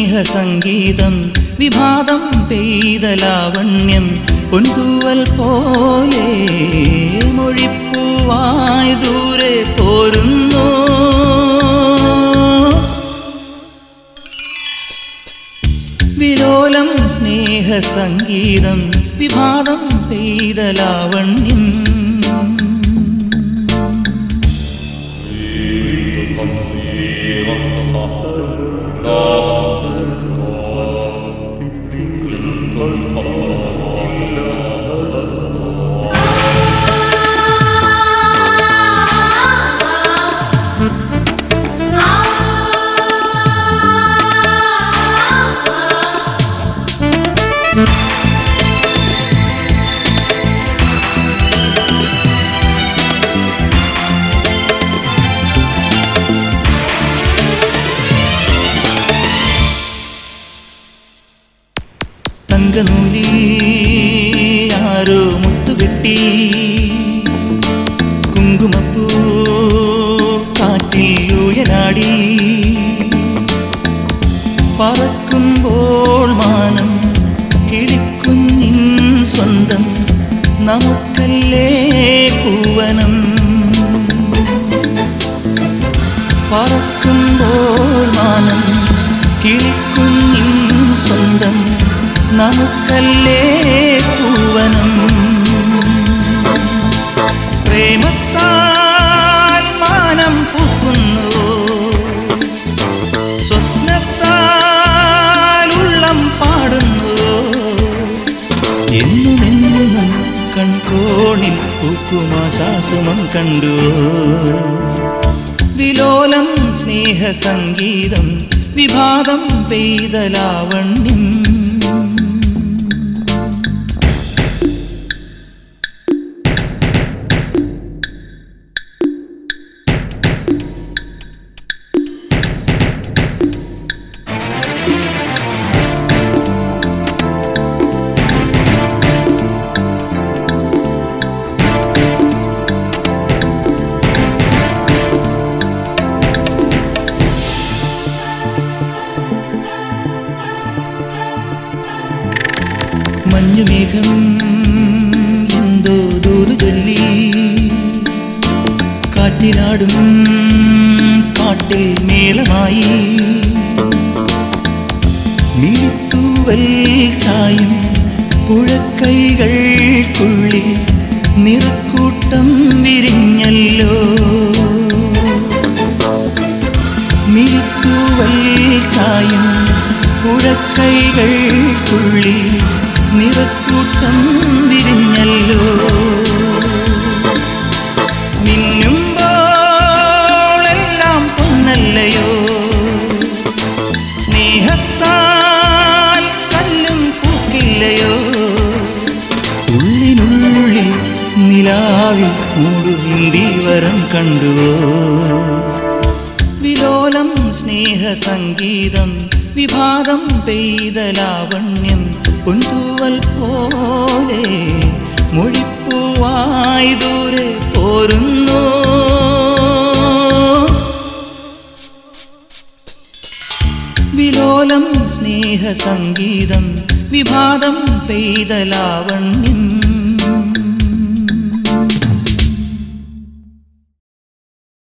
സ്നേഹസംഗീതം വിഭാതം പെയ്ത ലാവണ്യം പൊന്തൂവൽ പോലെ മൊഴിപ്പൂവായി ദൂരെ പോരുന്നു വിലോലം സ്നേഹസംഗീതം വിഭാതം പെയ്ത ലാവണ്യം തങ്കനൂലിൽ ആരോ മുത്തുകെട്ടി കുങ്കുമപ്പൂ കാറ്റിൽ ഉയരാടി പറക്കുമ്പോൾ മാനം കിളിക്കുഞ്ഞിൻ സ്വന്തം നമുക്കല്ലേ പൂവനം പറക്കുമ്പോൾ മാനം കിളിക്കുഞ്ഞിൻ സ്വന്തം നമുക്കല്ലേ പൂവനം പ്രേമത്താൽ മാനം പൂക്കുന്നു സ്വപ്നത്താൽ ഉള്ളം പാടുന്നു എന്നുമെന്നും കൺകോണിൽ പൂക്കുമാശാസുമം കണ്ടു വിലോലം സ്നേഹസംഗീതം വിഭാതം പെയ്ത ലാവണ്യം മഞ്ഞുമേഘം എന്തോ ദൂതു ചൊല്ലി കാറ്റിലാടും കാട്ടിൽ മേളമായി മിഴിത്തൂവൽ ചായും പുഴക്കൈകൾക്കുള്ളിൽ നിറക്കൂട്ടം വിരിഞ്ഞല്ലോ മിഴിത്തൂവൽ ചായും പുഴക്കൈകൾക്കുള്ളിൽ നിറക്കൂട്ടം വിരിഞ്ഞല്ലോ മിന്നുമ്പോളെല്ലാം പൊന്നല്ലയോ സ്നേഹത്താൽ കല്ലും പൂക്കില്ലയോ ഉള്ളിനുള്ളിൽ നിലാവിൽ മൂടുവിന്ദീവരം കണ്ടുവോ വിലോലം സ്നേഹസംഗീതം വിഭാതം പെയ്ത ലാവണ്യം പൊന്തൂവൽ പോലെ മൊഴിപ്പൂവായി ദൂരെ പോരുന്നു വിലോലം സ്നേഹസംഗീതം വിഭാതം പെയ്ത ലാവണ്യം